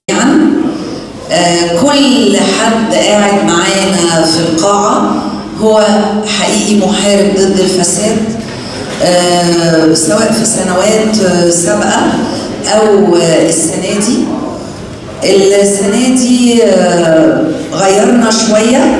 كل حد قاعد معانا في القاعة هو حقيقي محارب ضد الفساد آه، سواء في سنوات آه، سابقة أو آه، السنة دي السنة دي آه، غيرنا شوية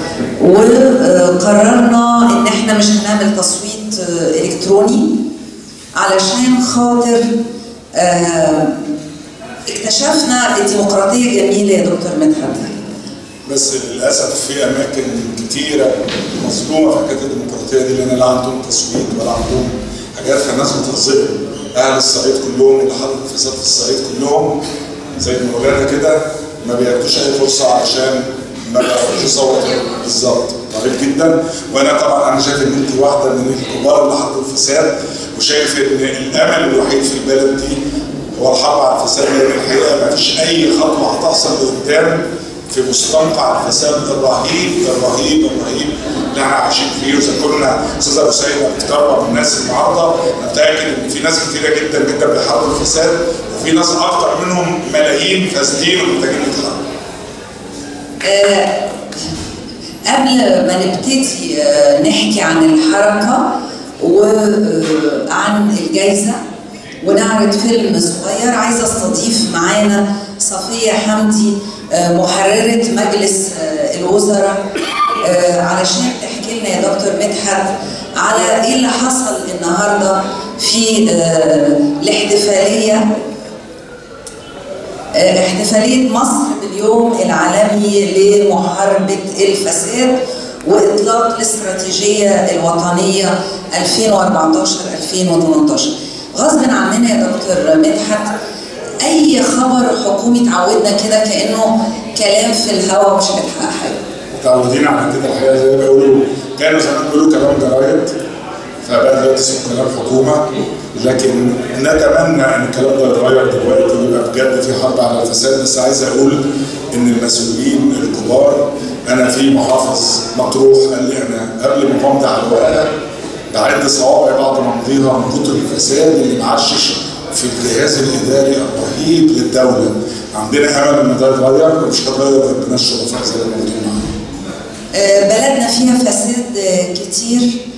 وقررنا إن إحنا مش هنعمل تصويت آه، إلكتروني علشان خاطر آه، اكتشفنا الديمقراطية جميلة يا دكتور مدحت بس للاسف في اماكن كتيره مظلومه في حكايه الديمقراطيه دي لان لا عندهم تصويت ولا عندهم حاجات فالناس بتظلم اهل الصعيد كلهم اللي حضروا فساد في الصعيد كلهم زي ما مولانا كده ما بياخدوش اي فرصه علشان ما يعرفوش يصوتوا بالظبط ضعيف جدا وانا طبعا انا شايف ان انت واحده من الكبار اللي حضروا الفساد وشايف ان الامل الوحيد في البلد دي هو الحرب على الفساد لان الحقيقه ما فيش اي خطوه هتحصل لقدام في مستنقع الفساد الرهيب الرهيب الرهيب اللي احنا عايشين فيه واذا كنا استاذ ابو سعيد بتتكرم من الناس النهارده نتاكد ان في ناس كتيره جدا جدا بيحاربوا الفساد وفي ناس اكتر منهم ملايين فاسدين ومحتاجين يتحاربوا. آه، قبل ما نبتدي آه، نحكي عن الحركة وعن الجايزة ونعرض فيلم صغير عايزة استضيف معانا صفية حمدي آه، محررة مجلس آه، الوزراء آه، علشان تحكي لنا يا دكتور مدحت على ايه اللي حصل النهارده في آه، الاحتفاليه احتفالية مصر باليوم العالمي لمحاربة الفساد وإطلاق الاستراتيجية الوطنية 2014-2018 غصب عننا يا دكتور مدحت أي خبر حكومي تعودنا كده كأنه كلام في الهواء مش هنلحق حاجة متعودين على كده الحقيقه زي ما بيقولوا كانوا زمان بيقولوا كلام جرايد فبقى دلوقتي اسمه كلام حكومه لكن نتمنى ان الكلام ده يتغير دلوقتي ويبقى بجد في حرب على الفساد بس عايز اقول ان المسؤولين الكبار انا في محافظ مطروح قال لي انا قبل ما امضي على الورقه بعد صوابعي بعد ما امضيها من كتر الفساد اللي معشش في الجهاز الاداري الرهيب للدوله عندنا امل ان ده يتغير ومش هيتغير غير بناس شرفاء زي اللي موجودين معانا آه، بلدنا فيها فساد آه، كتير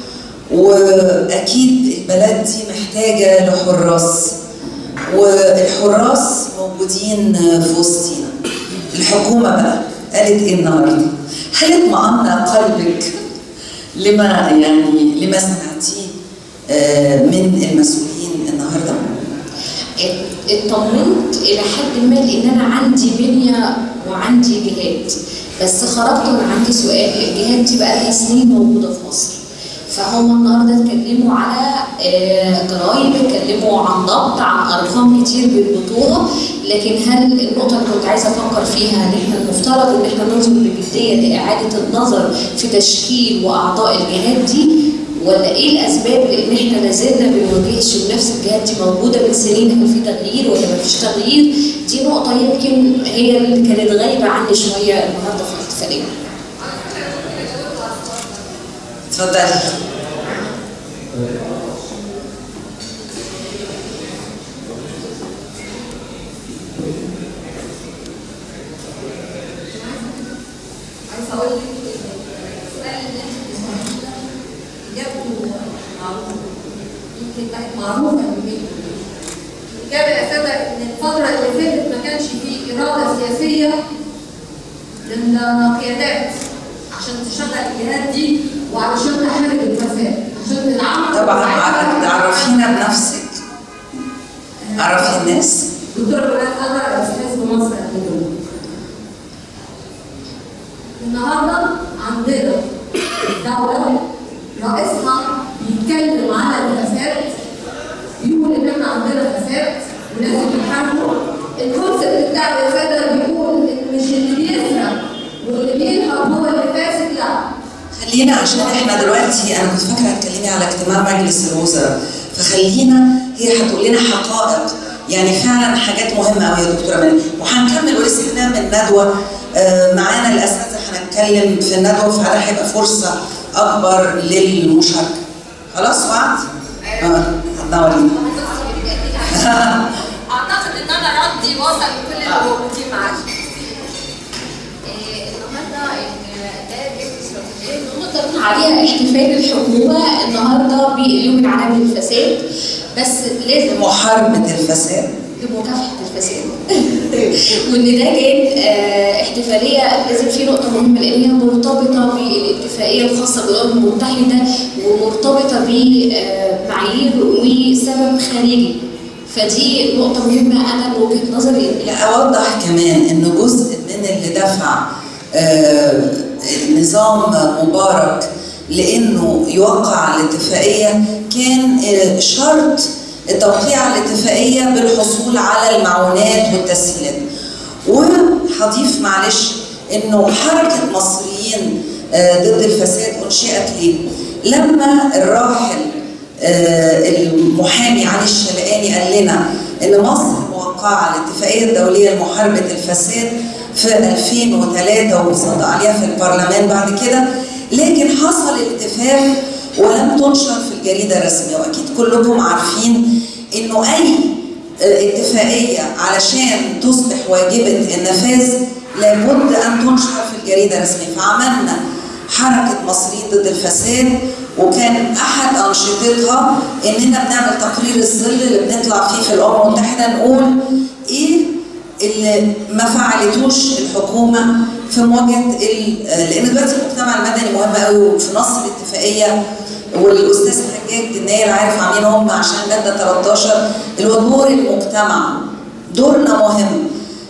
واكيد البلد دي محتاجه لحراس والحراس موجودين في وسطينا الحكومه بقى قالت ايه النهارده؟ هل اطمأن قلبك لما يعني لما سمعتيه آه، من المسؤولين النهارده؟ اطمنت الى حد ما لان انا عندي بنيه وعندي جهات بس خرجت من عندي سؤال الجهات دي بقى لها سنين موجوده في مصر فهم النهارده اتكلموا على آه، جرايم اتكلموا عن ضبط عن ارقام كتير بالبطوله لكن هل النقطه اللي كنت عايزه افكر فيها ان احنا المفترض ان احنا ننظر بجديه لاعاده النظر في تشكيل واعضاء الجهات دي ولا ايه الاسباب لان احنا لازلنا بنواجهش ونفس الجهات دي موجوده من سنين هل في تغيير ولا ما فيش تغيير دي نقطه يمكن هي اللي كانت غايبه عني شويه النهارده في الاحتفاليه اتفضلي عايزه اقول لك السؤال اللي انت بتساليه ده اجابته معروفه يمكن بقت معروفه بالبيت الاجابه يا ساده ان الفتره اللي فاتت ما كانش فيه اراده سياسيه للقيادات عشان تشغل الجهات دي وعشان تحارب الفساد عشان تدعمها طبعا تعرفينا بنفسك عرفي الناس دكتور ولاد انا استاذ في مصر الأكاديمية. النهارده عندنا دولة رئيسها بيتكلم على الفساد بيقول ان احنا عندنا فساد ولازم نحاربه الكونسيبت بتاع الفساد بيقول ان مش اللي بيسرق واللي بينهب هو اللي فاسد لا خلينا عشان احنا دلوقتي انا كنت فاكره هتكلمي على اجتماع مجلس الوزراء فخلينا هي هتقول لنا حقائق يعني فعلا حاجات مهمه قوي يا دكتوره منى وهنكمل ولسه هنعمل ندوه آه، معانا الاساتذه هنتكلم في الندوه فعلا هيبقى فرصه اكبر للمشاركه خلاص وعد؟ اه هتنورينا اعتقد ان انا ردي وصل لكل اللي موجودين احتفال الحكومه النهارده باليوم العالمي للفساد بس لازم محاربه الفساد لمكافحه الفساد وان ده كان آه، احتفاليه لازم في نقطه مهمه لان هي مرتبطه بالاتفاقيه الخاصه بالامم المتحده ومرتبطه بمعايير وسبب خارجي فدي نقطه مهمه انا من وجهه نظري لا اوضح كمان ان جزء من اللي دفع آه، نظام مبارك لانه يوقع الاتفاقيه كان آه، شرط توقيع الاتفاقيه بالحصول على المعونات والتسهيلات وهضيف معلش انه حركه مصريين آه، ضد الفساد انشئت ليه؟ لما الراحل آه، المحامي علي الشلقاني قال لنا ان مصر موقعه الاتفاقيه الدوليه لمحاربه الفساد في 2003 وصدق عليها في البرلمان بعد كده لكن حصل الاتفاق ولم تنشر في الجريده الرسميه واكيد كلكم عارفين انه اي آه، اتفاقيه علشان تصبح واجبه النفاذ لابد ان تنشر في الجريده الرسميه فعملنا حركه مصريين ضد الفساد وكان احد انشطتها اننا بنعمل تقرير الظل اللي بنطلع فيه في الامم المتحده نقول ايه اللي ما فعلتوش الحكومه في مواجهه ال- لان دلوقتي المجتمع المدني مهم قوي وفي نص الاتفاقيه والاستاذ حجاج النايل عارف عاملين هم عشان ماده 13 اللي هو دور المجتمع دورنا مهم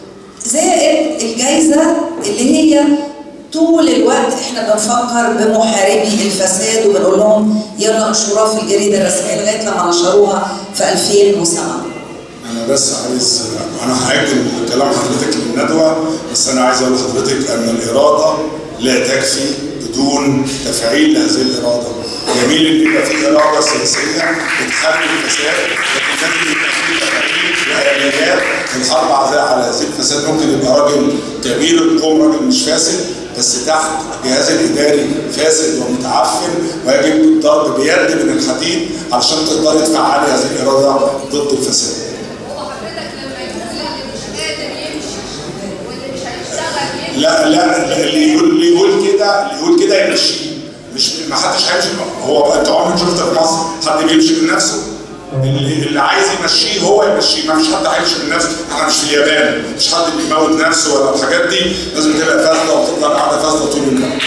زائد الجايزه اللي هي طول الوقت احنا بنفكر بمحاربي الفساد وبنقول لهم يلا انشروها في الجريده الرسميه لغايه لما نشروها في 2007 انا بس عايز انا هاجل كلام حضرتك للندوه بس انا عايز اقول لحضرتك ان الاراده لا تكفي بدون تفعيل هذه الاراده جميل ان يبقى في اراده سياسيه بتحارب الفساد لكن لازم يبقى في تفعيل واليات في الحرب على على هذه الفساد ممكن يبقى راجل كبير القوم راجل مش فاسد بس تحت الجهاز الاداري فاسد ومتعفن ويجب الضرب بيد من الحديد علشان تقدري تفعلي هذه الاراده ضد الفساد. هو حضرتك لما يقول اللي مش قادر يمشي واللي مش هيشتغل يمشي لا لا اللي يقول اللي يقول كده اللي يقول كده يمشيه مش ما حدش هيمشي هو انت عمرك شفت في مصر حد بيمشي من نفسه اللي, اللي عايز يمشيه هو يمشيه ما فيش حد هيمشي من نفسه احنا مش في اليابان مش حد بيموت نفسه ولا الحاجات دي لازم تبقى فاسده وتفضل قاعده فاسده طول الوقت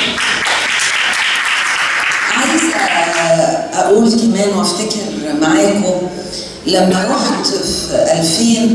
عايزه اقول كمان وافتكر معاكم لما رحت في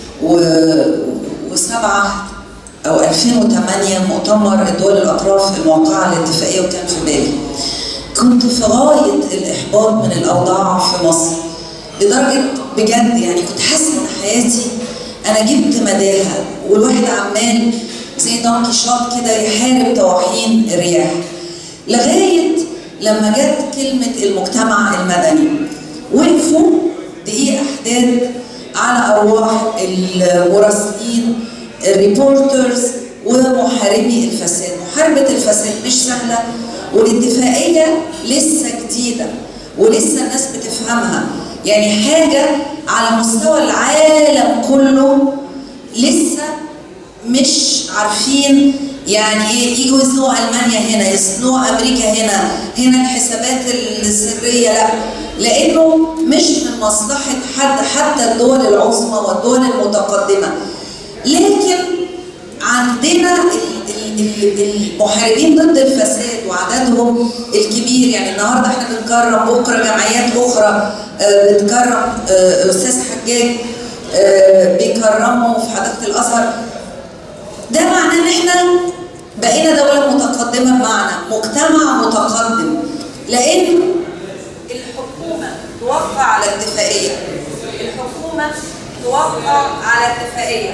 2007 او 2008 مؤتمر الدول الاطراف الموقعه الاتفاقيه وكان في بالي كنت في غايه الاحباط من الاوضاع في مصر لدرجه بجد يعني كنت حاسه ان حياتي انا جبت مداها والواحد عمال زي دون كيشوت كده يحارب طواحين الرياح لغايه لما جت كلمه المجتمع المدني وقفوا دقيقه حداد على ارواح المراسلين الريبورترز ومحاربي الفساد محاربه الفساد مش سهله والاتفاقيه لسه جديده ولسه الناس بتفهمها يعني حاجه على مستوى العالم كله لسه مش عارفين يعني ايه يجوا يسنوا المانيا هنا يسنوا امريكا هنا هنا الحسابات السريه لا لانه مش من مصلحه حد حتى الدول العظمى والدول المتقدمه لكن عندنا ال- ال- ال- المحاربين ضد الفساد وعددهم الكبير يعني النهارده احنا بنكرم بكره جمعيات اخرى آه، بتكرم آه، استاذ حجاج آه، بيكرموا في حديقه الازهر ده معناه ان احنا بقينا دولة متقدمة بمعنى مجتمع متقدم لأن الحكومة توقع على اتفاقية الحكومة توقع على اتفاقية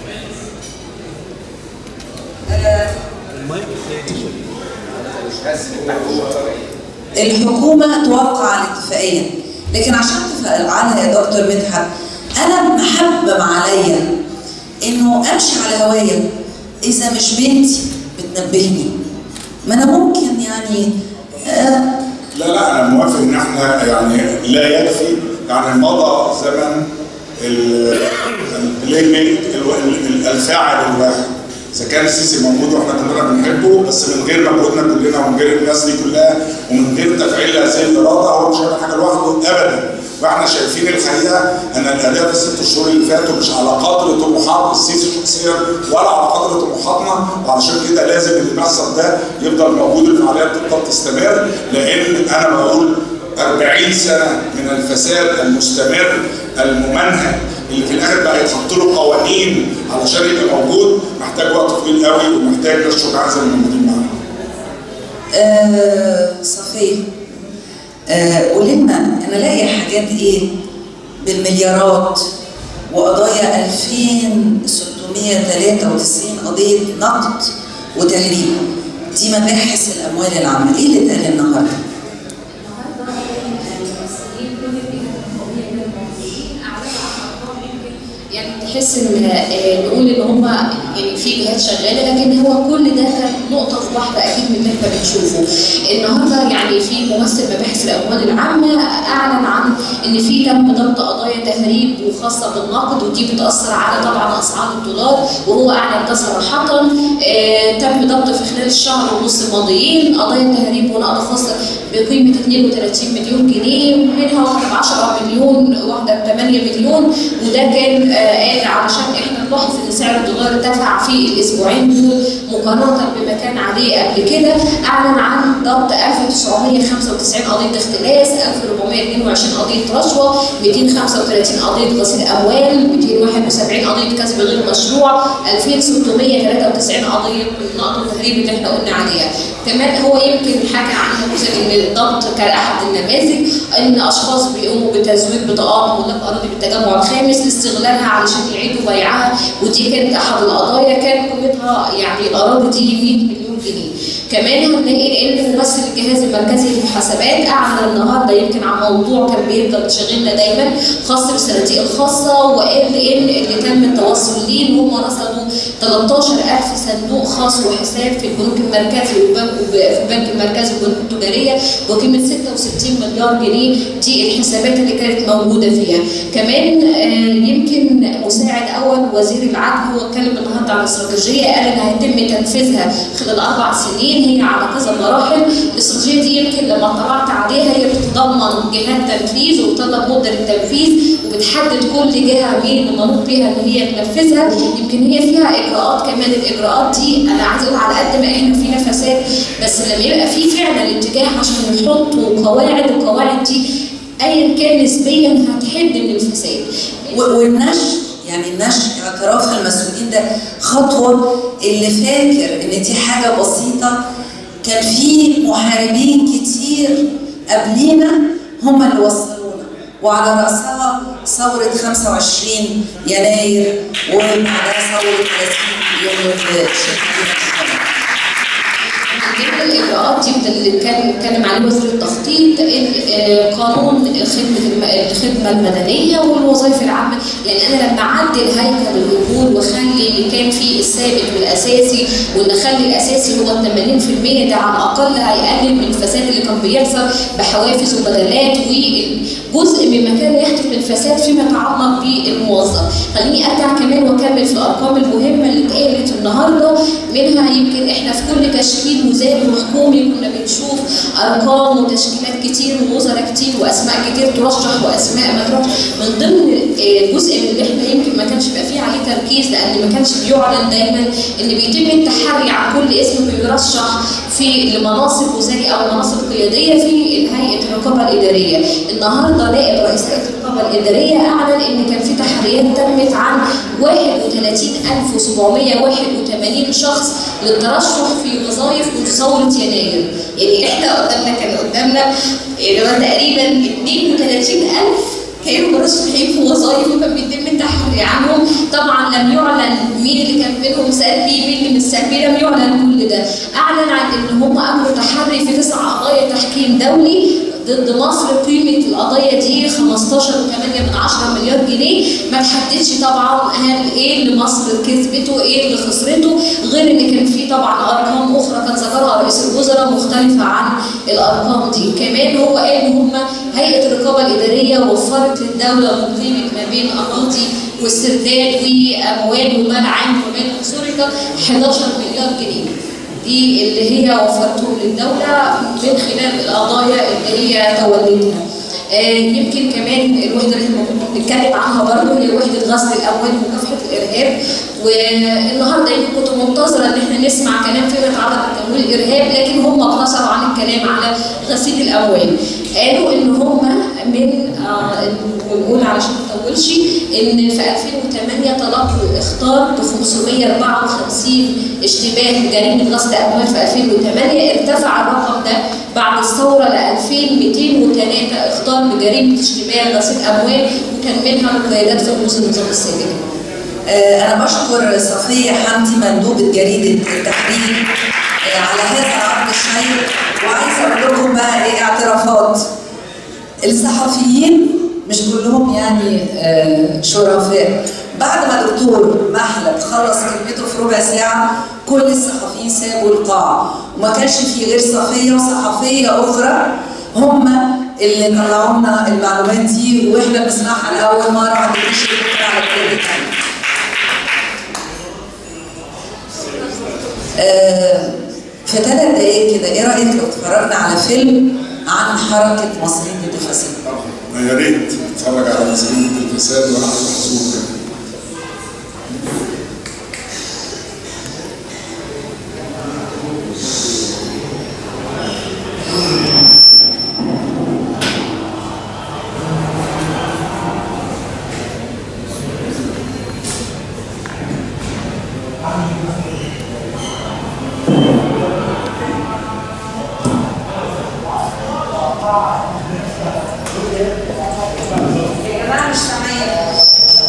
آه، الحكومة توقع على الاتفاقية لكن عشان تفعلها يا دكتور مدحت أنا محبب عليا إنه أمشي على هوايا إذا مش بنتي بتنبهني ما أنا ممكن يعني آه لا لا انا موافق ان احنا يعني لا يكفي يعني مضى زمن ال- البلاي ميك ال- ال- الفاعل الواحد اذا كان السيسي موجود واحنا كلنا بنحبه بس من غير مجهودنا كلنا ومن غير الناس دي كلها ومن غير تفعيل هذه الاراده هو مش هيعمل حاجه لوحده ابدا واحنا شايفين الحقيقه ان الاداء في الست شهور اللي فاتوا مش على قدر طموحات السيسي شخصيا ولا على قدر طموحاتنا وعشان كده لازم اللي بيحصل ده يفضل موجود الفعاليات تفضل تستمر لان انا بقول 40 سنه من الفساد المستمر الممنهج اللي في الاخر بقى يتحط له قوانين علشان يبقى موجود محتاج وقت طويل قوي ومحتاج ناس شجعان زي الموجودين معانا. آه صفية آه قولي لنا انا لاقي حاجات ايه بالمليارات وقضايا 2693 قضية نقد وتهريب دي مباحث الاموال العامة ايه اللي اتقال النهارده؟ النهارده الممثلين كل الجهات القوميه من المصريين اعلنوا عن ارقام يمكن يعني تحس ان آه، نقول ان هم يعني في جهات شغاله لكن هو كل ده كان نقطه في بحر اكيد من اللي احنا بنشوفه. النهارده يعني في ممثل مباحث الاموال العامه اعلن عن ان في تم ضبط قضايا تهريب وخاصه بالنقد ودي بتاثر على طبعا اسعار الدولار وهو اعلن ده صراحه آه، تم ضبط في خلال الشهر ونص الماضيين قضايا تهريب ونقد خاصه بقيمه 32 مليون جنيه منها واحده ب 10 مليون واحده ب 8 مليون وده كان آه، قال علشان احنا نلاحظ ان سعر الدولار ارتفع في الاسبوعين دول مقارنه بما كان عليه قبل كده اعلن عن ضبط 1995 قضيه اختلاس 1422 قضيه رشوه 235 قضيه غسيل اموال 271 قضيه كسب غير مشروع 2693 قضيه نقد التهريب اللي احنا قلنا عليها كمان هو يمكن حكى عن نموذج ان الضبط كاحد النماذج ان اشخاص بيقوموا بتزويد بطاقات ملاك اراضي بالتجمع الخامس لاستغلالها علشان يعيدوا بيعها ودي كانت احد القضايا كان قيمتها يعني الاراضي دي 100 مليون جنيه كمان هنلاقي ان ممثل الجهاز المركزي للمحاسبات اعلن النهارده يمكن عن موضوع كان بيفضل شاغلنا دايما خاص بالصناديق الخاسه وقال ان اللي تم التوصل ليه ان هم رصدوا 13000 صندوق خاص وحساب في البنوك المركزي والبنك في البنك المركزي والبنوك التجاريه وقيمه 66 مليار جنيه دي الحسابات اللي كانت موجوده فيها كمان آه، يمكن مساعد اول وزير العدل هو اتكلم النهارده عن استراتيجيه قال ان هيتم تنفيذها خلال اربع سنين هي على كذا مراحل الاستراتيجيه دي يمكن لما اطلعت عليها هي بتتضمن جهات تنفيذ وبتطلب مده للتنفيذ وبتحدد كل جهه مين المنوط بيها ان هي تنفذها يمكن هي فيها اجراءات كمان الاجراءات دي انا عايز اقول على قد ما احنا فينا فساد بس لما يبقى في فعلا اتجاه عشان يحطوا قواعد القواعد دي ايا كان نسبيا هتحد من الفساد و- والنشر يعني النشر اعتراف المسؤولين ده خطوه اللي فاكر ان دي حاجه بسيطه كان في محاربين كتير قبلينا هم اللي وصلونا وعلى راسها ثوره 25 يناير وبعدها ثوره 30 يوم الشركه من ضمن الاجراءات دي اللي كان بيتكلم عليه وزير التخطيط ال- آه، قانون خدمه الم- الخدمه المدنيه والوظائف العامه يعني انا لما اعدل هيكل الاجور واخلي اللي كان فيه الثابت والاساسي وان اخلي الاساسي هو 80% ده على الاقل هيقلل من الفساد اللي كان بيحصل بحوافز وبدلات وجزء مما كان يحدث من الفساد فيما يتعلق بالموظف خليني ارجع كمان واكمل في الارقام المهمه اللي اتقالت النهارده منها يمكن احنا في كل تشكيل وزاري وحكومي كنا بنشوف ارقام وتشكيلات كتير ووزراء كتير واسماء كتير ترشح واسماء ما ترشح من ضمن آه، جزء من اللي احنا يمكن ما كانش بيبقى فيه عليه تركيز لان ما كانش بيعلن دايما ان بيتم التحري عن كل اسم بيرشح في لمناصب وزاري او مناصب قياديه في هيئه الرقابه الاداريه النهارده نائب رئيس هيئه الرقابه الاداريه اعلن ان كان في تحريات تمت عن 31781 شخص للترشح في وظائف من ثوره يناير يعني احنا قدامنا كان قدامنا اللي هو تقريبا 32000 كانوا مرشحين في وظائف وكان بيتم التحري عنهم طبعا لم يعلن مين اللي كان منهم سلبي مين اللي مش سلبي لم يعلن كل ده اعلن عن ان هم امروا تحري في تسع قضايا تحكيم دولي ضد مصر قيمة القضية دي 15.8 من 10 مليار جنيه ما تحددش طبعا هل ايه اللي مصر كسبته ايه اللي خسرته غير ان كان في طبعا ارقام اخرى كان ذكرها رئيس الوزراء مختلفة عن الارقام دي كمان هو قال ان هم هيئة الرقابة الإدارية وفرت للدولة من قيمة ما بين أراضي واسترداد وأموال ومال عام ومال سرقة 11 مليار جنيه دي اللي هي وفرتهم للدولة من خلال القضايا اللي هي تولدها. آه، يمكن كمان الوحدة اللي احنا المفروض بنتكلم عنها برضه هي وحدة غسل الأموال ومكافحة الإرهاب والنهارده يمكن كنت منتظرة إن احنا نسمع كلام فيما يتعلق بتمويل الإرهاب لكن هم اقتصروا عن الكلام على غسيل الأموال. قالوا إن هم من آه ونقول علشان ما اطولش ان في 2008 تلقوا اخطار ب 554 اشتباه بجريمه غسل اموال في 2008 ارتفع الرقم ده بعد الثوره ل 2203 اخطار بجريمه اشتباه غسيل اموال وكان منها مقيدات في رموز النظام السابق. آه، أنا بشكر صفية حمدي مندوبة جريدة التحرير آه، على هذا العرض الشيق وعايزة أقول لكم بقى إيه اعترافات الصحفيين مش كلهم يعني آه، شرفاء بعد ما دكتور محلب خلص كلمته في ربع ساعة كل الصحفيين سابوا القاعة وما كانش في غير صفية وصحفية أخرى هم اللي طلعوا لنا المعلومات دي واحنا بنسمعها لأول مرة عند الشيخ على الكلمة آه، في ثلاث دقايق كده ايه رايك لو اتفرجنا على فيلم عن حركه مصريين ضد الفساد؟ يا ريت اتفرج على مصريين ضد الفساد وانا عايز محظوظ كمان يا جماعه مش سامعين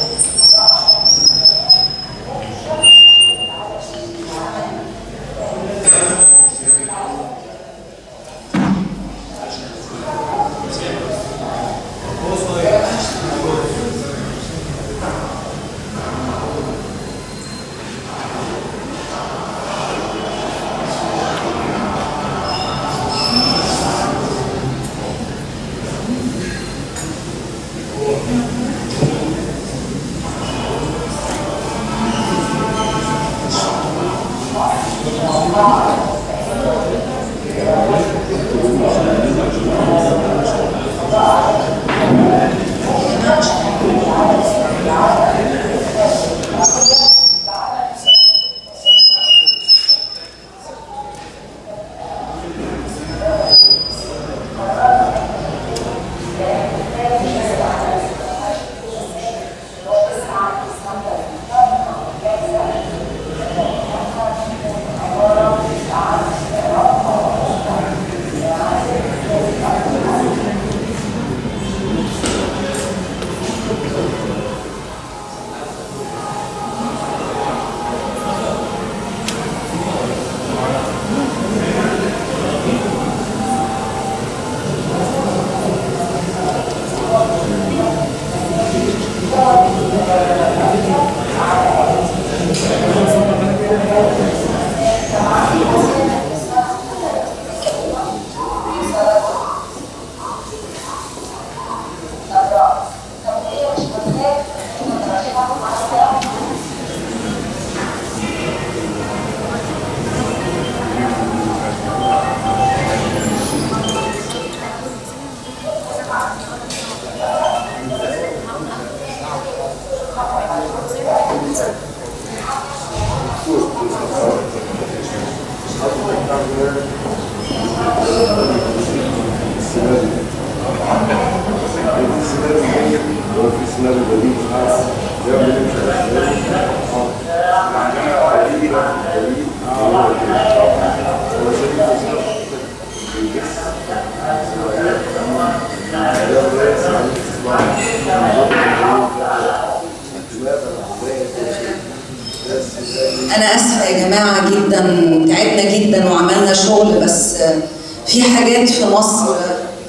انا اسفه يا جماعه جدا تعبنا جدا وعملنا شغل بس في حاجات في مصر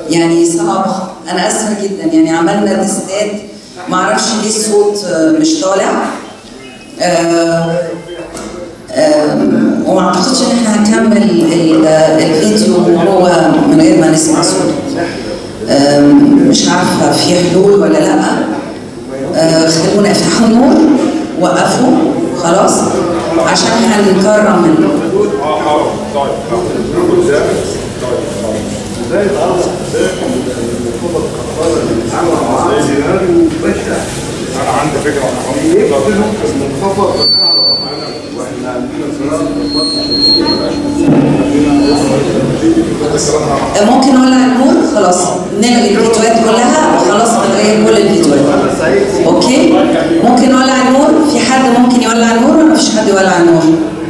يعني صعبة أنا آسفة جدا يعني عملنا تستات معرفش ليه الصوت آه، مش طالع آه، آم، وما اعتقدش ان احنا هنكمل ال- الفيديو وهو من غير ما نسمع صوت آم، مش عارفه في حلول ولا لا آه، خلونا افتحوا النور وقفوا خلاص عشان هنكرم ال- اه حرام طيب طيب ازاي يتعرض الخطط القطاره اللي بتتعامل مع سيناريو بشع انا عندي فكره عن يقتلوا منخفض الكهرباء واحنا عندنا في آه، ممكن نولع النور خلاص نلغي الفيديوهات كلها وخلاص نلغي كل الفيديوهات اوكي ممكن نولع النور في حد ممكن يولع النور ولا مفيش حد يولع النور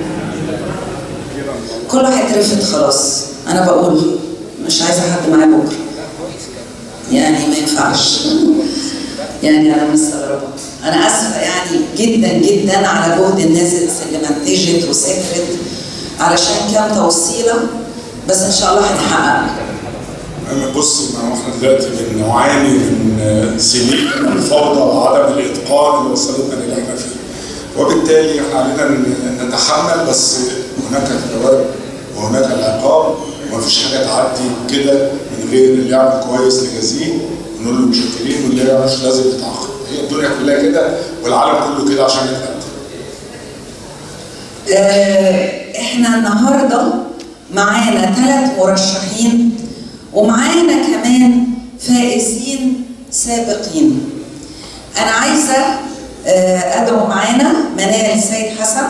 كله هيترفد خلاص انا بقول مش عايزه حد معايا بكره يعني ما ينفعش يعني انا مستغربه انا اسفه يعني جدا جدا على جهد الناس اللي منتجت وسافرت علشان كام توصيله بس ان شاء الله هنحقق بص ما هو احنا دلوقتي بنعاني من سنين من الفوضى وعدم الاتقان اللي وصلتنا للي احنا فيه. وبالتالي احنا علينا ن- نتحمل بس هناك الثواب وهناك العقاب ومفيش حاجه تعدي كده من غير اللي يعمل كويس نجازيه ونقول له متشكرين واللي يعملش لازم يتعاقب. هي الدنيا كلها كده والعالم كله كده عشان يتقدم. آه، احنا النهارده معانا ثلاث مرشحين ومعانا كمان فائزين سابقين انا عايزه آه، ادعو معانا منال سيد حسن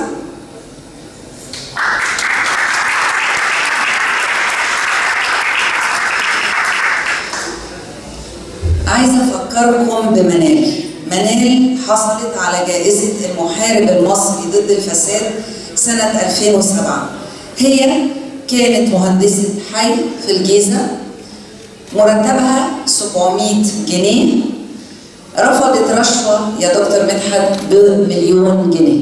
عايزه افكركم بمنال منال حصلت على جائزه المحارب المصري ضد الفساد سنه 2007 هي كانت مهندسه حي في الجيزه مرتبها 700 جنيه رفضت رشوه يا دكتور مدحت بمليون جنيه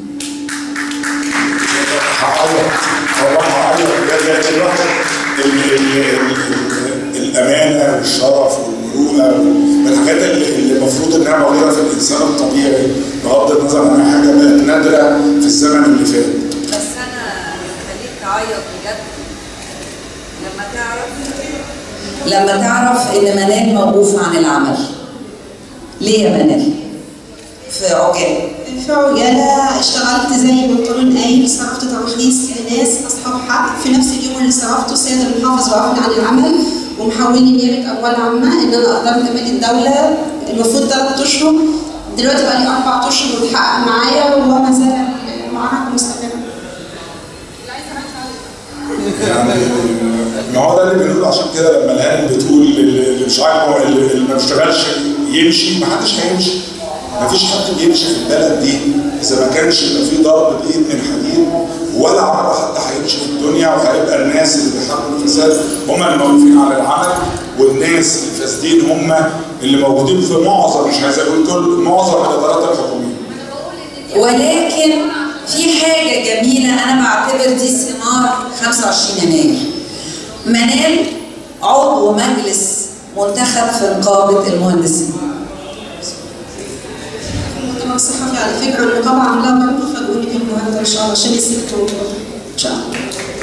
هعيط والله هعيط بجد يعني الواحد ال- ال- ال- الامانه والشرف والمروءه والحاجات اللي اللي المفروض انها موجوده في الانسان الطبيعي بغض النظر عن حاجه بقت نادره في الزمن اللي فات. بس انا خليك تعيط بجد لما تعرف لما تعرف ان منال موقوفه عن العمل ليه يا منال في عجال في عجالة اشتغلت زي ما القانون قايل صرفت ترخيص لناس أصحاب حق في نفس اليوم اللي صرفته السيد المحافظ وقفني عن العمل ومحولني نيابة أموال عامة إن أنا أقدر أكمل الدولة المفروض ثلاث أشهر دلوقتي بقى لي أربع أشهر وبتحقق معايا وما زال المعركة مستمرة. يعني ما هو ده اللي بنقوله عشان كده لما الهانم بتقول اللي اللي مش عاجبه اللي اللي ما بيشتغلش يمشي ما حدش هيمشي. ما فيش حد بيمشي في البلد دي اذا ما كانش يبقى في ضرب بايد من حديد ولا عمره حد هيمشي في الدنيا وهيبقى الناس اللي بيحاربوا الفساد هم اللي موقوفين على العمل والناس الفاسدين هم اللي موجودين في معظم مش عايز اقول كل معظم الادارات الحكوميه. ولكن في حاجة جميلة أنا بعتبر دي ثمار 25 يناير. منال عضو مجلس منتخب في نقابة المهندسين. المؤتمر الصحفي على فكرة النقابة عاملاه برضه فاجئوني بيه النهارده إن شاء الله عشان السكتور إن شاء الله.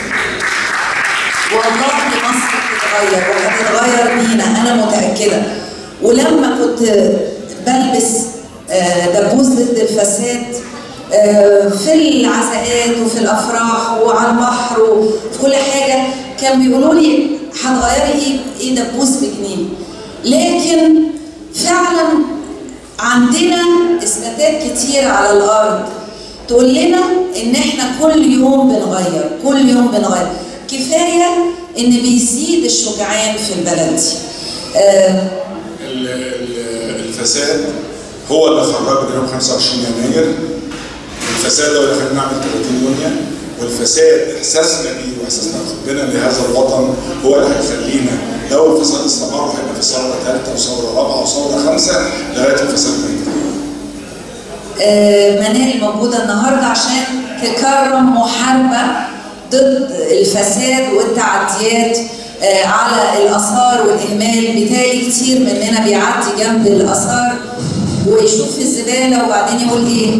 والله مصر بتتغير وهتتغير بينا أنا متأكدة. ولما كنت بلبس آه، دبوس ضد الفساد آه، في العزاءات وفي الافراح وعلى البحر وفي كل حاجه كان بيقولوا لي هتغيري ايه ايه دبوس بجنيه لكن فعلا عندنا اثباتات كتير على الارض تقول لنا ان احنا كل يوم بنغير كل يوم بنغير كفايه ان بيزيد الشجعان في البلد دي آه، ال- ال- الفساد هو اللي خرجنا يوم 25 يناير الفساد هو اللي خلينا نعمل 30 يونيو والفساد احساسنا بيه واحساسنا بحبنا لهذا الوطن هو اللي هيخلينا لو الفساد استمر هيبقى في ثوره ثالثه وثوره رابعه وثوره خامسه لغايه الفساد ما ينتهي. آه، منال موجودة النهاردة عشان تكرم محاربة ضد الفساد والتعديات آه، على الاثار والاهمال بالتالي كتير مننا بيعدي جنب الاثار ويشوف الزباله وبعدين يقول ايه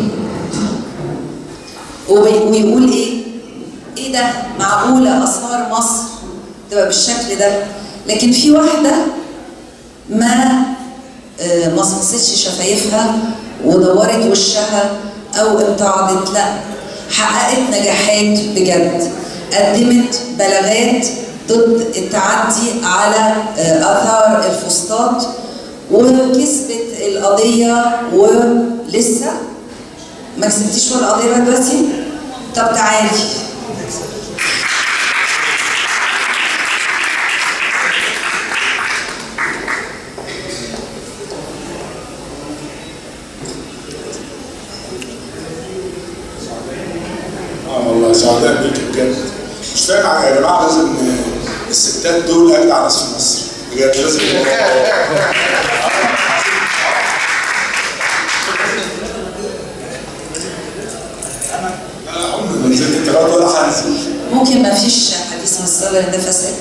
وبي- ويقول ايه ايه ده معقوله اثار مصر تبقى بالشكل ده لكن في واحده ما آه، مصمصتش شفايفها ودورت وشها او امتعضت لا حققت نجاحات بجد قدمت بلاغات ضد التعدي على آه، اثار الفسطاط وكسبت القضيه ولسه ما كسبتيش ولا قضيه لغايه دلوقتي طب تعالي اه والله سعداء بيك بجد مش فاهم يا جماعه لازم الستات دول اجدع ناس في مصر بجد لازم لا عمري ما نزلت التلاتة ولا هنزل ممكن ما فيش حديث من الصبر ده فساد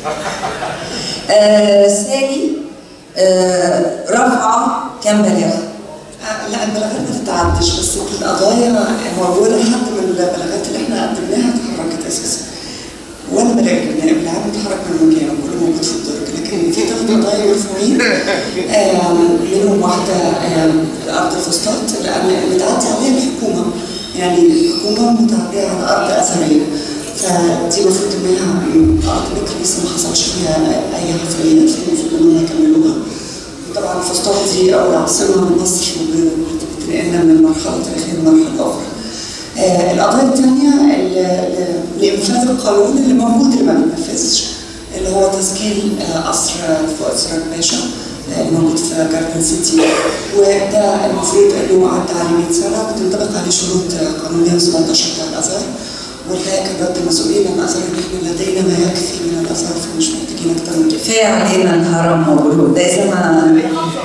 آه سالي آه رافعه كام بلاغ لا البلاغات ما تتعدش بس القضايا هو بيقول لحد من البلاغات اللي احنا قدمناها اتحركت اساسا وانا بلاقي النائب العام اتحرك من مكانه كله موجود في الدرج لكن في ثلاث قضايا مرفوعين آم، منهم واحده آم، ارض الفسطاط لان بتعدي عليها الحكومه يعني الحكومه متعديه على ارض اثريه فدي المفروض انها ارض بكر لسه ما حصلش فيها اي حفريات فالمفروض انهم يكملوها طبعا فسطاط دي أول عاصمة مصر وبتنقلنا من المرحلة التاريخية لمرحلة أخرى. آه القضايا الثانية ال- لإنفاذ القانون اللي موجود اللي ما بيتنفذش اللي هو تسجيل آه قصر فؤاد سراج باشا آه، الموجود في جاردن سيتي وده المفروض انه عدى عليه 100 سنه وتنطبق عليه شروط آه، قانونيه 17 بتاع الاثار والحقيقه كان رد المسؤولين عن الاثار ان احنا لدينا ما يكفي من الاثار فمش محتاجين اكتر من كده. كفايه علينا الهرم والبلوغ ده اذا ما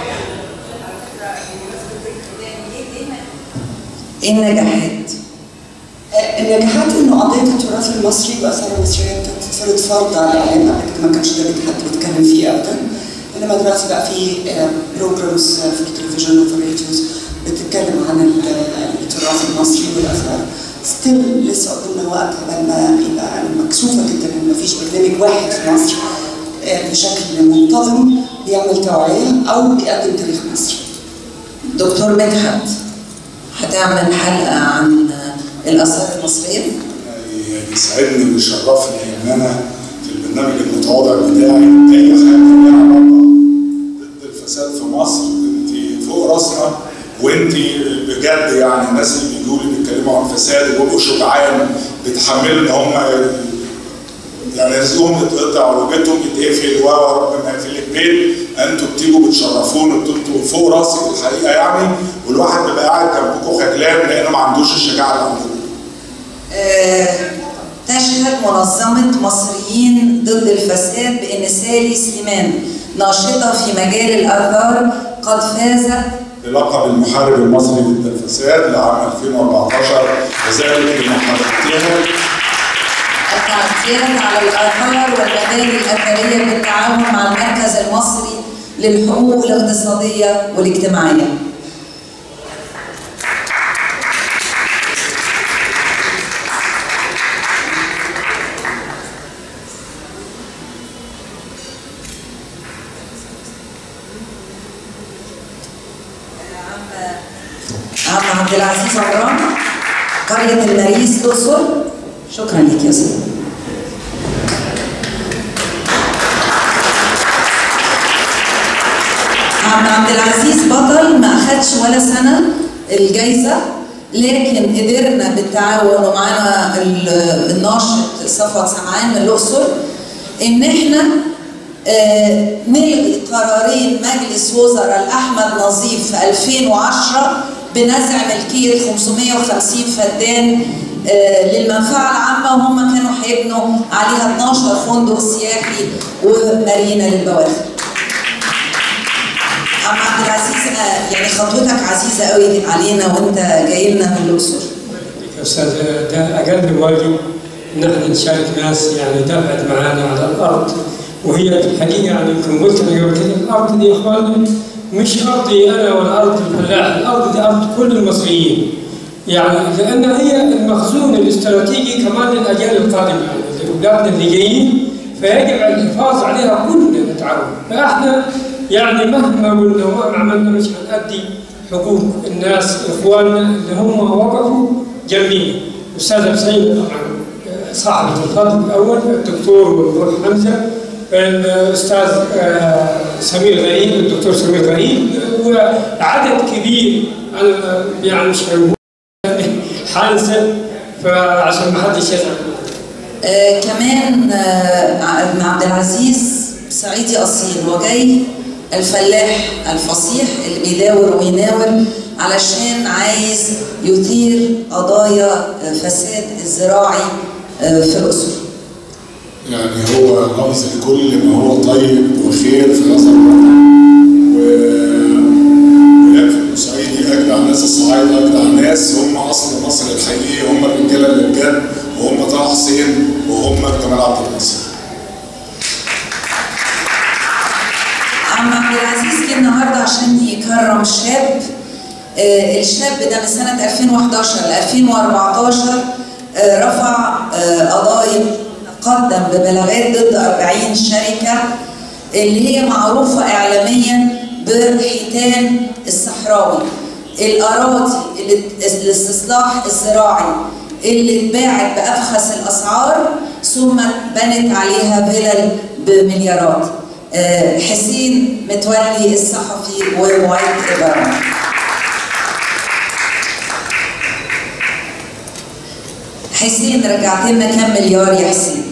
ايه النجاحات؟ النجاحات انه قضيه التراث المصري واثار المصريه بتتفرض فرض على الاعلام قبل كده ما كانش ده حد بيتكلم فيه ابدا انما دلوقتي بقى في بروجرامز في التلفزيون وفي الراديوز بتتكلم عن ال- التراث المصري والاثار ستيل لسه قدامنا وقت قبل ما يبقى انا مكسوفه جدا ان مفيش برنامج واحد في مصر آه، بشكل منتظم بيعمل توعيه او بيقدم تاريخ مصر. دكتور مدحت هتعمل حلقه عن الاثار المصريه يسعدني ويشرفني ان انا في البرنامج المتواضع بتاعي اي حاجه ليها علاقه ضد الفساد في مصر انت فوق راسنا وانت بجد يعني الناس اللي بيجوا لي بيتكلموا عن الفساد وبيبقوا شجعان بيتحملوا ان هم يعني رزقهم يتقطع وبيتهم يتقفل و ربنا يقفل لك بيت انتوا بتيجوا بتشرفونا انتوا انتوا فوق راسي في الحقيقه يعني والواحد بيبقى قاعد جنبكم خجلان لانه ما عندوش الشجاعه اللي عندكم آه، تشهد منظمة مصريين ضد الفساد بأن سالي سليمان ناشطة في مجال الآثار قد فازت بلقب المحارب المصري ضد الفساد لعام 2014 وذلك بمحاربتها التعديات على الآثار والمباني الأثرية بالتعاون مع المركز المصري للحقوق الاقتصادية والاجتماعية عم عبد العزيز عمران قرية المريس الأقصر شكرا لك يا أستاذ عم عبد العزيز بطل ما أخدش ولا سنة الجايزة لكن قدرنا بالتعاون ومعانا ال- الناشط صفوت سمعان من الأقصر إن إحنا آه، نلغي قرارين مجلس وزراء الأحمد نظيف في 2010 بنزع ملكية 550 فدان آه، للمنفعة العامة وهم كانوا هيبنوا عليها 12 فندق سياحي ومارينا للبواخر. عم عبد العزيز آه، يعني خطوتك عزيزة قوي علينا وانت جاي لنا من الأقصر. يا استاذ ده اقل واجب ان احنا نشارك ناس يعني تبعد معانا على الارض وهي في الحقيقه يعني يمكن قلت انا قبل كده الارض دي يا اخواننا مش ارضي انا ولا ارض الفلاح، الارض دي ارض كل المصريين. يعني لان هي المخزون الاستراتيجي كمان للاجيال القادمه يعني لاولادنا اللي جايين فيجب الحفاظ عليها كلنا نتعاون، فاحنا يعني مهما قلنا ومهما عملنا مش هنأدي حقوق الناس اخواننا اللي هم وقفوا جنبينا. استاذ حسين طبعا صاحبة الفضل الأول الدكتور ممدوح حمزة الأستاذ آه، سمير غريب الدكتور سمير غريب وعدد كبير أنا يعني مش هنقول حانسة فعشان ما حدش يزعل آه كمان آه ابن عبد العزيز صعيدي اصيل وجاي الفلاح الفصيح اللي بيداور ويناور علشان عايز يثير قضايا آه، فساد الزراعي آه، في الاسره يعني هو رمز لكل ما هو طيب وخير في نظر الوطن و- ويكفي انه صعيدي اجدع ناس الصعايده اجدع ناس هم اصل مصر الحقيقي هم الرجاله اللي بجد وهم طه حسين وهم جمال عبد الناصر عم عبد العزيز جه النهارده عشان يكرم شاب آه، الشاب ده من سنه 2011 ل 2014 آه، رفع آه، قضايا قدم ببلاغات ضد 40 شركه اللي هي معروفه اعلاميا بحيتان الصحراوي الاراضي اللي الاستصلاح الزراعي اللي اتباعت بافخس الاسعار ثم بنت عليها فلل بمليارات آه، حسين متولي الصحفي ومعد إبرام حسين رجعت لنا كام مليار يا حسين؟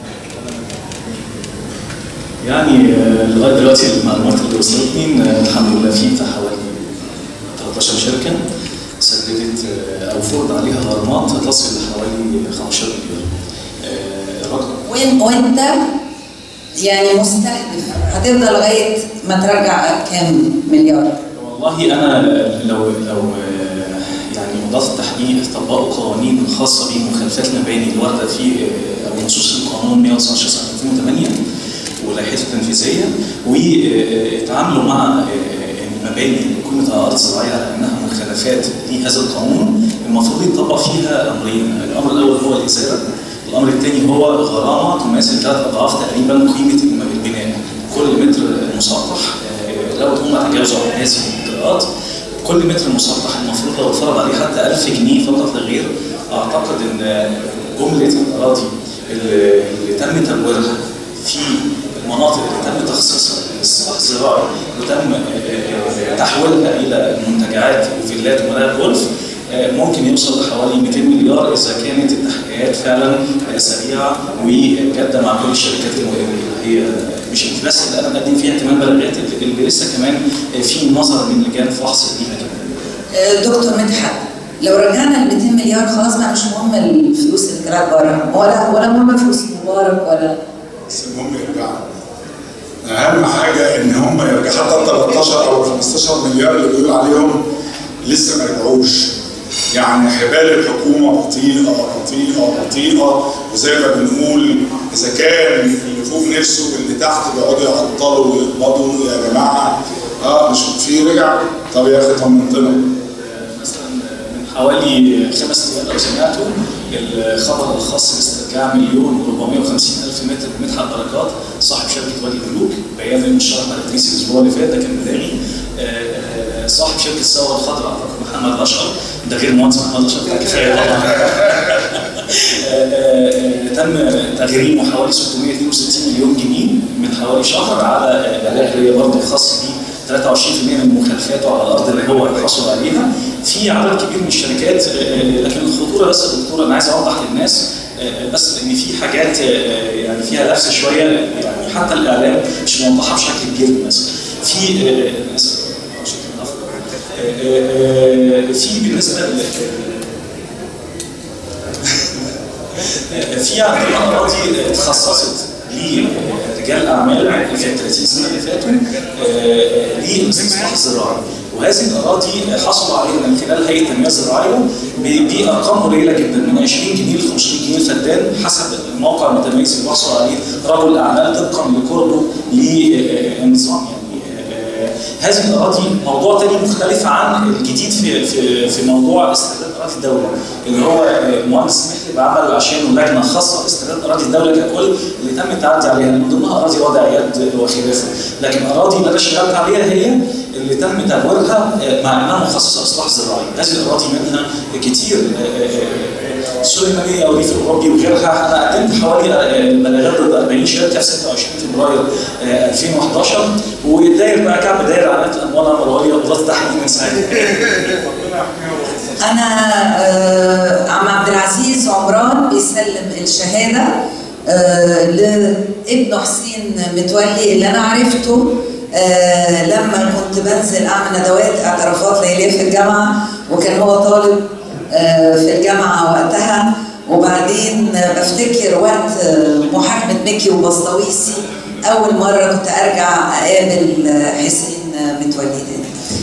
يعني آه، لغايه دلوقتي المعلومات اللي وصلتني إن، آه، الحمد لله في بتاع حوالي 13 شركه سددت آه، او فرض عليها غرامات تصل لحوالي 15 مليار. آه، الرقم وين وانت يعني مستهدف هتفضل لغايه ما ترجع كام مليار؟ والله انا لو لو آه، يعني قضاة التحقيق طبقوا قوانين خاصه بمخالفات المباني الوارده في آه، او نصوص القانون 119 سنه 2008 ولائحته التنفيذيه واتعاملوا مع آه، المباني اللي كانت على ارض زراعيه على انها مخالفات لهذا القانون المفروض يطبق فيها امرين، الامر الاول هو الازاله الامر الثاني هو غرامه تماثل ثلاث اضعاف تقريبا قيمه البناء كل متر مسطح آه، لو هم تجاوزوا عن هذه الاجراءات كل متر مسطح المفروض لو اتفرض عليه حتى 1000 جنيه فقط لا غير اعتقد ان جمله الاراضي اللي اللي تم تمويلها في المناطق اللي تم تخصيصها للاستصلاح الزراعي وتم آه، آه، تحويلها الى منتجعات وفيلات وملاعب جولف آه، ممكن يوصل لحوالي 200 مليار اذا كانت التحقيقات فعلا آه، سريعه وجاده مع كل الشركات المقاوليه هي مش انت بس اللي انا بقدم فيها كمان بلاغات اللي اللي لسه كمان آه، في نظر من لجان فحص ليها كمان آه، دكتور مدحت لو رجعنا ل 200 مليار خلاص بقى مش مهم الفلوس اللي طلعت بره ولا ولا مهم فلوس مبارك ولا بس المهم يرجعوا اهم حاجه ان هم يرجعوا حتى ال 13 او 15 مليار اللي بيقول عليهم لسه ما رجعوش يعني حبال الحكومه بطيئه بطيئه بطيئه وزي ما بنقول اذا كان اللي فوق نفسه واللي تحت بيقعدوا يعطلوا ويقبضوا يا جماعه اه مش في رجع طب يا اخي طمنتنا مثلا من حوالي خمس ايام لو سمعتوا الخبر الخاص باسترجاع مليون و450 الف متر مدحت بركات صاحب شركه وادي الملوك بيان المشترك على التدريس الاسبوع اللي فات ده كان مداري آه، آه، صاحب شركه الثوره الخضراء اعتقد محمد اشقر ده غير مهندس محمد اشقر ده كفايه طبعا آه، آه، تم تغريمه حوالي 662 مليون جنيه من حوالي شهر على آه، بلاغ هي برضه خاص بيه 23% من مخالفاته على الارض اللي هو حصل عليها في عدد كبير من الشركات آه، لكن الخطوره بس يا دكتور انا عايز اوضح للناس آه، بس ان في حاجات آه، يعني فيها لبس شويه يعني حتى الاعلام مش موضحها بشكل كبير للناس في آه، الناس شكراً، عفواً. آه، آه، في بالنسبه ل- في عندنا اراضي اتخصصت لرجال اعمال في ال 30 سنه اللي فاتوا آه، للاستصلاح الزراعي وهذه الاراضي حصلوا عليها من خلال هيئه التنميه الزراعيه ب- بارقام قليله جدا من 20 جنيه ل 500 جنيه الفدان حسب الموقع المتميز اللي بيحصل عليه رجل الاعمال طبقا لقربه للنظام يعني آه، هذه الاراضي موضوع تاني مختلف عن الجديد في في في موضوع استرداد اراضي الدوله اللي هو آه، المهندس محلي بعمل عشانه لجنه خاصه باسترداد اراضي الدوله ككل اللي تم التعدي عليها من ضمنها اراضي وضع يد وخلافه لكن اراضي اللي انا اشتغلت عليها هي اللي تم تدويرها آه، مع انها مخصصه اصلاح زراعي هذه الاراضي منها كتير آه، آه، آه، السليمانيه والريف الاوروبي وغيرها انا قدمت حوالي آه، بلاغات ضد 40 شركه في 26 فبراير آه، 2011 وداير بقى كعب داير على الاموال الربويه ووزاره التحقيق من ساعتها انا آه، عم عبد العزيز عمران بيسلم الشهاده آه، لابنه حسين متولي اللي انا عرفته آه، لما كنت بنزل اعمل ندوات اعترافات ليليه في الجامعه وكان هو طالب آه، في الجامعه وقتها وبعدين آه، بفتكر وقت آه، محاكمه مكي وبسطويسي اول مره كنت ارجع اقابل آه، حسين آه، متولي تاني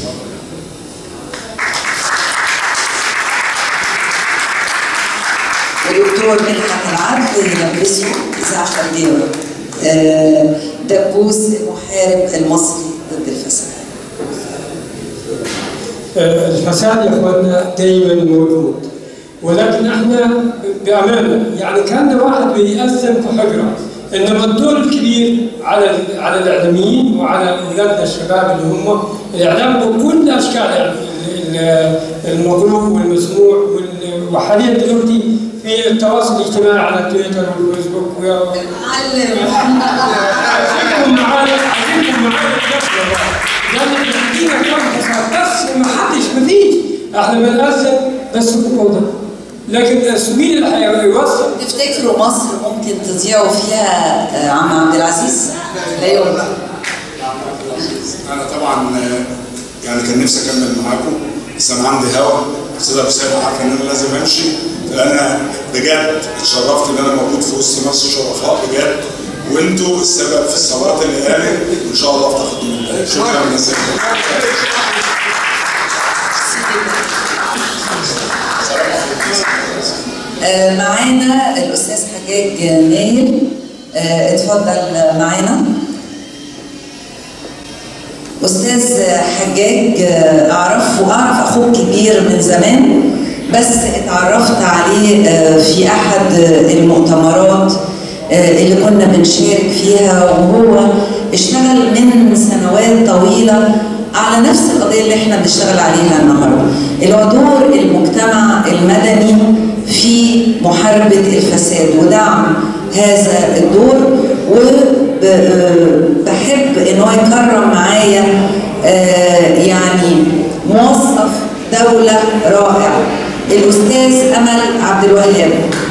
ودكتور مدحت العدل يلبسه إذاعة خلديرة آه، دبوس المحارب المصري ضد الفساد آه، الفساد يا اخوانا دايما موجود ولكن احنا بامانه يعني كان واحد بيأذن في حجره انما الدور الكبير على ال- على الاعلاميين وعلى اولادنا الشباب اللي هم الاعلام بكل اشكال يعني ال- ال- المقروء والمسموع وال- وحاليا دلوقتي في التواصل الاجتماعي على تويتر والفيسبوك و- عايزينكم معانا عايزينكم معانا بجد والله. لان بيدينا كم فساد بس ما حدش مفيش احنا بنأذن بس في الاوضه لكن السبيل اللي هيوصل تفتكروا مصر ممكن تضيعوا فيها آه، عم عبد العزيز؟ لا يمكن انا طبعا آه، يعني كان نفسي اكمل معاكم بس انا عندي هوا استاذ ابو سيف عارف ان انا لازم امشي فانا بجد اتشرفت ان انا موجود في وسط ناس شرفاء بجد وانتوا السبب في الثورات اللي قامت وان شاء الله افتقد منكم شكرا جزيلا آه، معانا الاستاذ حجاج نايل آه، اتفضل معانا استاذ حجاج آه، اعرفه اعرف اخوه كبير من زمان بس اتعرفت عليه آه، في احد المؤتمرات آه، اللي كنا بنشارك فيها وهو اشتغل من سنوات طويله على نفس القضيه اللي احنا بنشتغل عليها النهارده اللي هو دور المجتمع المدني في محاربه الفساد ودعم هذا الدور وبحب ان هو يكرم معايا آه، يعني موظف دوله رائع الاستاذ امل عبد الوهاب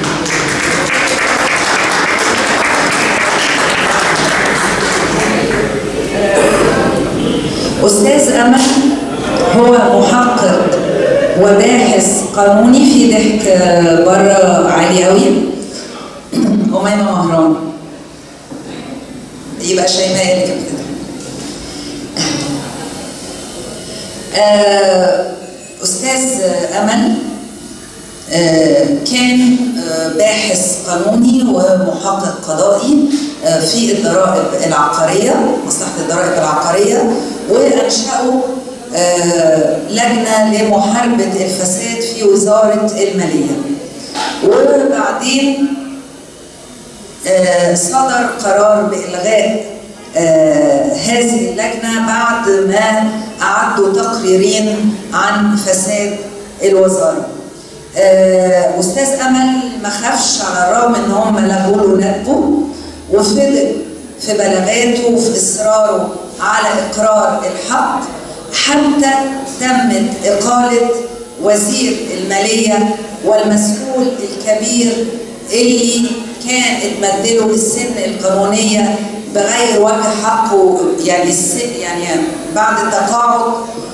أستاذ أمل هو محقق وباحث قانوني في ضحك آه، بره عالي قوي أميمة مهران يبقى شيماء اللي كانت بتضحك. آه، أستاذ أمل آه، كان آه، باحث قانوني ومحقق قضائي آه، في الضرائب العقارية مصلحة الضرائب العقارية وأنشأوا آه، لجنة لمحاربة الفساد في وزارة المالية وبعدين آه، صدر قرار بإلغاء آه، هذه اللجنة بعد ما أعدوا تقريرين عن فساد الوزارة آه، أستاذ أمل ما خافش على الرغم إن هم لغوا له نقبه وفضل في بلاغاته وفي إصراره على إقرار الحق حتى تمت إقالة وزير المالية والمسؤول الكبير اللي كان اتمدله السن القانونية بغير وجه حقه يعني السن يعني بعد التقاعد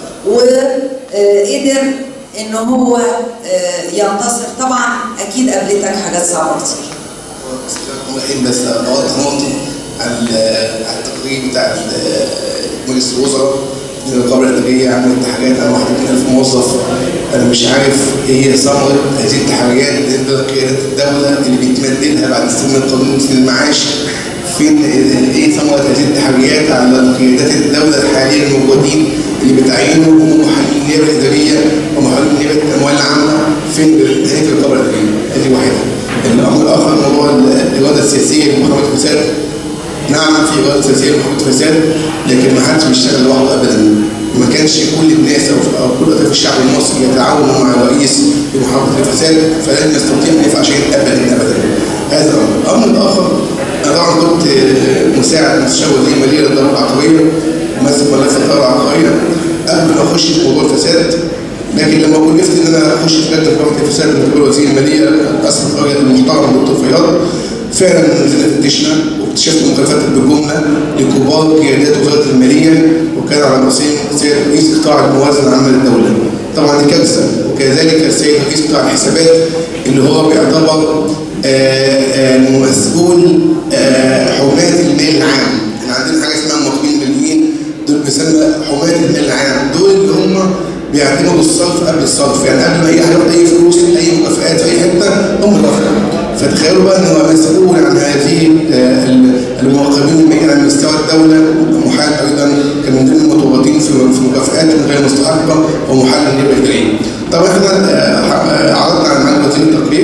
وقدر ان هو آه، ينتصر طبعا اكيد قابلتك حاجات صعبه كتير ممكن بس اوضح نقطه على على التقرير بتاع ال- مجلس الوزراء الرقابه الاداريه عملت تحريات على 21000 موظف انا مش عارف ايه هي ثمره هذه التحريات بالنسبه لقيادات الدوله اللي بيتمد لها بعد سن القانون سن المعاش فين ايه ثمره هذه التحريات على قيادات الدوله الحاليه الموجودين اللي بتعينوا هم محامين نيابه اداريه ومحامين نيابه اموال عامه فين هذه الرقابه الاداريه؟ هذه واحده. الامر الاخر موضوع الاراده السياسيه لمحاربه الفساد نعم في إرادة سياسية لمحاربة الفساد لكن ما حدش بيشتغل لوحده أبدا ما كانش كل الناس أو أو كل أطراف الشعب المصري يتعاونوا مع الرئيس في محاربة الفساد فلن يستطيع أن يفعل شيئا أبدا أبدا هذا الأمر الأمر الآخر أنا طبعا كنت مساعد مستشار وزير المالية للدولة العقارية وماسك ملف الدولة العقارية قبل ما أخش في موضوع الفساد لكن لما كلفت ان انا اخش في لجنه مكافحه الفساد من قبل وزير الماليه اسم القريه المحترم الدكتور فياض فعلا نزلنا فتشنا واكتشفت مخالفات بالجمله لكبار قيادات وزاره الماليه وكان على راسهم سيد رئيس قطاع الموازنه العامه للدوله. طبعا دي كارثه وكذلك السيد رئيس قطاع الحسابات اللي هو بيعتبر آه، آه، مسؤول آه، حماة المال العام. احنا عندنا حاجه اسمها مراقبين الماليين دول بيسمى حماة المال العام دول اللي هم بيعتمدوا الصرف قبل الصرف يعني قبل ما اي حاجه اي فلوس اي مكافآت في اي حته هم دفعوا فتخيلوا بقى ان هو مسؤول عن هذه آه، المراقبين الماليين على مستوى الدوله محال ايضا كان من ضمن المتورطين في في مكافآت غير مستحقه ومحال النيابه الاداريه. طبعا احنا آه، آه، عرضنا على معالي وزير التقرير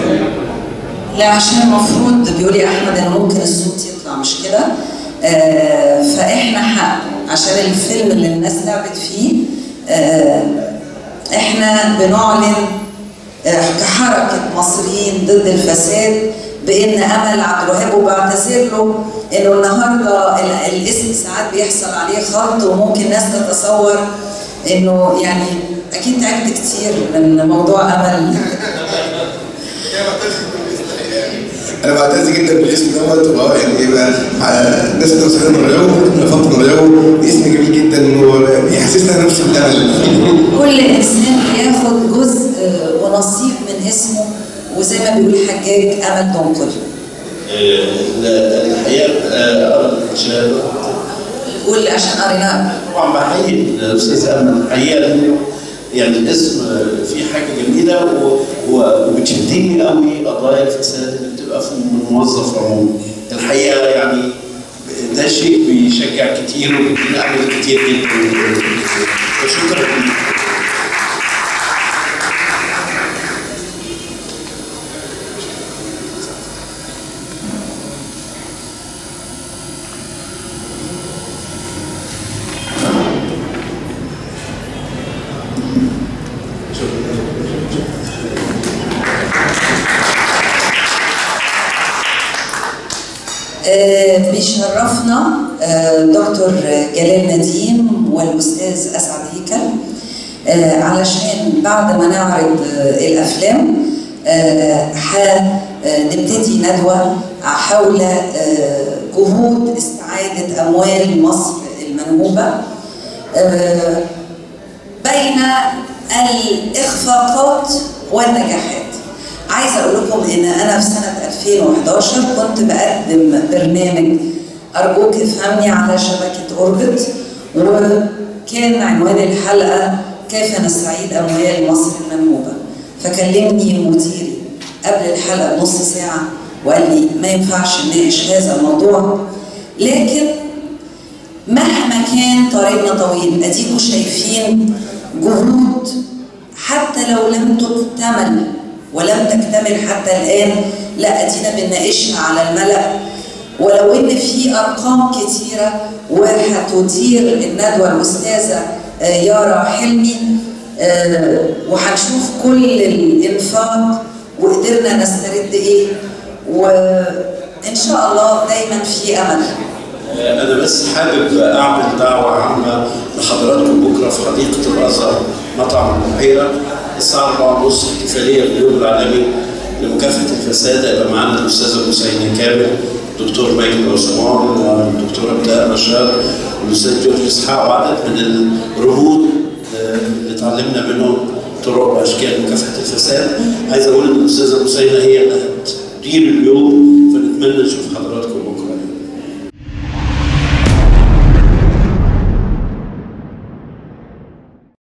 لا عشان المفروض بيقول لي احمد ان ممكن الصوت يطلع مش كده آه فاحنا حق عشان الفيلم اللي الناس لعبت فيه آه احنا بنعلن آه كحركه مصريين ضد الفساد بان امل عبد الوهاب وبعتذر له انه النهارده ال- الاسم ساعات بيحصل عليه خط وممكن ناس تتصور انه يعني اكيد تعبت كتير من موضوع امل انا بعتز جدا بالاسم دوت واه يعني ايه بقى آه، الناس اللي مسكين الرياض نفط الرياض اسم جميل جدا ويحسسنا نفس الامل كل انسان بياخد جزء آه، ونصيب من اسمه وزي ما بيقول الحجاج امل تنقل الحقيقه آه، عشان قول عشان قريناه طبعا بحيي الاستاذ امل الحقيقه يعني الاسم فيه حاجه جميله و- و- وبتشدني قوي قضايا الفساد اللي بتبقى في الموظف عموما الحقيقه يعني ده شيء بيشجع كتير وبيدينا امل كتير جدا وشكرا ليك آه، بيشرفنا آه، دكتور جلال نديم والاستاذ اسعد هيكل آه، علشان بعد ما نعرض آه، الافلام آه، هنبتدي ندوه حول آه، جهود استعاده اموال مصر المنهوبه آه، بين الاخفاقات والنجاحات عايزه اقول لكم ان انا في سنه 2011 كنت بقدم برنامج ارجوك افهمني على شبكه اوربت وكان عنوان الحلقه كيف نستعيد اموال مصر المنهوبه فكلمني مديري قبل الحلقه بنص ساعه وقال لي ما ينفعش نناقش هذا الموضوع لكن مهما كان طريقنا طويل اديكم شايفين جهود حتى لو لم تكتمل ولم تكتمل حتى الان لا ادينا بنناقشها على الملا ولو ان في ارقام كتيره وهتدير الندوه الاستاذه آه، يارا حلمي آه، وهنشوف كل الانفاق وقدرنا نسترد ايه وان شاء الله دايما في امل أنا بس حابب أعمل دعوة عامة لحضراتكم بكرة في حديقة الأزهر مطعم البحيرة الساعة 4:30 احتفالية باليوم العالمي لمكافحة الفساد هيبقى معانا الأستاذة مسينة كامل الدكتور ماجد عثمان والدكتورة بتاع رشاد والأستاذ جورج إسحاق وعدد من الرهود آه، اللي اتعلمنا منهم طرق وأشكال مكافحة الفساد عايز أقول إن الأستاذة مسينة هي اللي هتدير اليوم فنتمنى نشوف حضراتكم بكرة